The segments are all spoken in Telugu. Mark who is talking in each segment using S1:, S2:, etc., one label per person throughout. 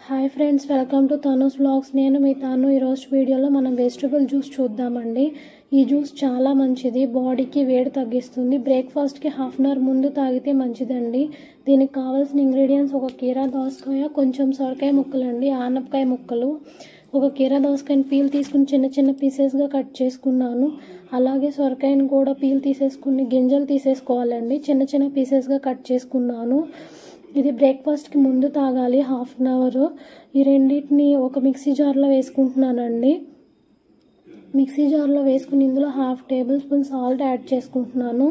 S1: hi friends welcome to Tanus vlogs నేను మీ తాను ఈరోజు వీడియోలో మనం వెజిటబుల్ జ్యూస్ చూద్దామండి ఈ జ్యూస్ చాలా మంచిది బాడీకి వేడి తగ్గిస్తుంది బ్రేక్ఫాస్ట్కి హాఫ్ అన్ అవర్ ముందు తాగితే మంచిదండి దీనికి కావాల్సిన ఇంగ్రీడియంట్స్ ఒక కీరా దోసకాయ కొంచెం సొరకాయ ముక్కలండి ఆనపకాయ ముక్కలు ఒక కీరా దోసకాయని పీల్ తీసుకుని చిన్న చిన్న పీసెస్గా కట్ చేసుకున్నాను అలాగే సొరకాయని కూడా పీల్ తీసేసుకుని గింజలు తీసేసుకోవాలండి చిన్న చిన్న పీసెస్గా కట్ చేసుకున్నాను ఇది బ్రేక్ఫాస్ట్కి ముందు తాగాలి హాఫ్ అన్ అవర్ ఈ రెండింటిని ఒక మిక్సీ జార్లో వేసుకుంటున్నానండి మిక్సీ జార్లో వేసుకుని ఇందులో half table spoon salt add చేసుకుంటున్నాను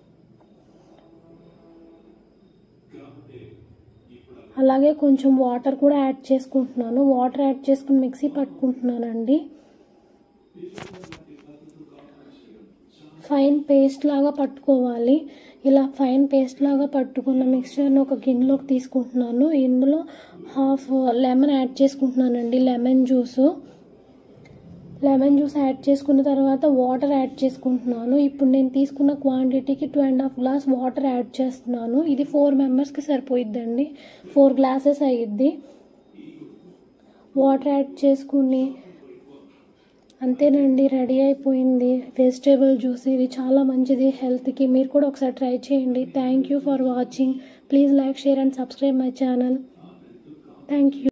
S1: అలాగే కొంచెం వాటర్ కూడా యాడ్ చేసుకుంటున్నాను వాటర్ యాడ్ చేసుకుని మిక్సీ పట్టుకుంటున్నానండి ఫైన్ పేస్ట్ లాగా పట్టుకోవాలి ఇలా ఫైన్ పేస్ట్ లాగా పట్టుకున్న మిక్స్చర్ని ఒక గిన్నెలోకి తీసుకుంటున్నాను ఇందులో హాఫ్ లెమన్ యాడ్ చేసుకుంటున్నానండి lemon juice lemon juice add చేసుకున్న తర్వాత వాటర్ యాడ్ చేసుకుంటున్నాను ఇప్పుడు నేను తీసుకున్న క్వాంటిటీకి two and half glass water add చేస్తున్నాను ఇది ఫోర్ మెంబర్స్కి సరిపోయిద్దండి ఫోర్ గ్లాసెస్ అయ్యిద్ది వాటర్ యాడ్ చేసుకుని అంతేనండి రెడీ అయిపోయింది వెజిటేబుల్ జ్యూస్ ఇది చాలా మంచిది హెల్త్కి మీరు కూడా ఒకసారి ట్రై చేయండి thank you for watching please like share and subscribe my channel thank you